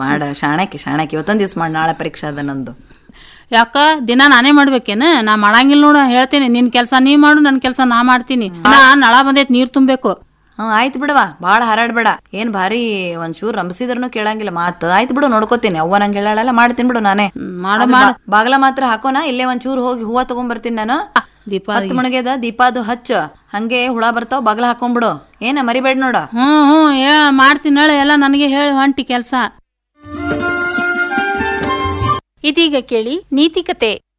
ಮಾಡ ಶಾಣಕ್ಕೆ ಶಾಣಕ್ಕೆ ಇವತ್ತೊಂದ್ ದಿವ್ಸ ಮಾಡಿ ನಾಳೆ ಪರೀಕ್ಷೆ ಅದ ನಂದು ಯಾಕ ದಿನ ನಾನೇ ಮಾಡ್ಬೇಕೇನ ನಾ ಮಾಡಂಗಿಲ್ಲ ನೋಡು ಹೇಳ್ತೀನಿ ನಿನ್ ಕೆಲ್ಸ ನೀ ಮಾಡು ನನ್ ಕೆಲ್ಸ ನಾ ಮಾಡ್ತೀನಿ ನಾ ನಳ ಬಂದೈತ್ ನೀರ್ ತುಂಬೇಕು ಹ್ಮ್ ಆಯ್ತು ಬಿಡವಾ ಭಾಳ ಹಾರಾಡ್ಬೇಡ ಏನ್ ಭಾರಿ ಒಂಚೂರು ರಂಬಿಸಿದ್ರೂ ಕೇಳಂಗಿಲ್ಲ ಮಾತು ಆಯ್ತು ಬಿಡು ನೋಡ್ಕೋತೀನಿ ಅವ್ವ ನಂಗೆ ಹೇಳಲ್ಲ ಮಾಡ್ತೀನಿ ಬಿಡು ನಾನೇ ಮಾಡ ಅದು ಬಾ- ಬಾಗ್ಲ ಮಾತ್ರ ಹಾಕೋನ ಇಲ್ಲೇ ಒಂಚೂರು ಹೋಗಿ ಹೂವ ತಗೊಂಬರ್ತೀನಿ ನಾನು ದೀಪ ಹತ್ತು ಮಣಗ್ಯದ ದೀಪಾದು ಹಚ್ಚ ಹಂಗೆ ಹುಳ ಬರ್ತಾವ ಬಾಗ್ಲ ಹಾಕೊಂಡ್ಬಿಡು ಏನ ಮರಿಬೇಡ ನೋಡ ಹ್ಮ್ ಹ್ಮ್ ಏ ಮಾಡ್ತೀನಿ ಹೇಳಿ ಎಲ್ಲ ನನಗೆ ಹೇಳಿ ಹೊಂಟಿ ಕೆಲ್ಸ ಇದೀಗ ಕೇಳಿ ನೀತಿಕತೆ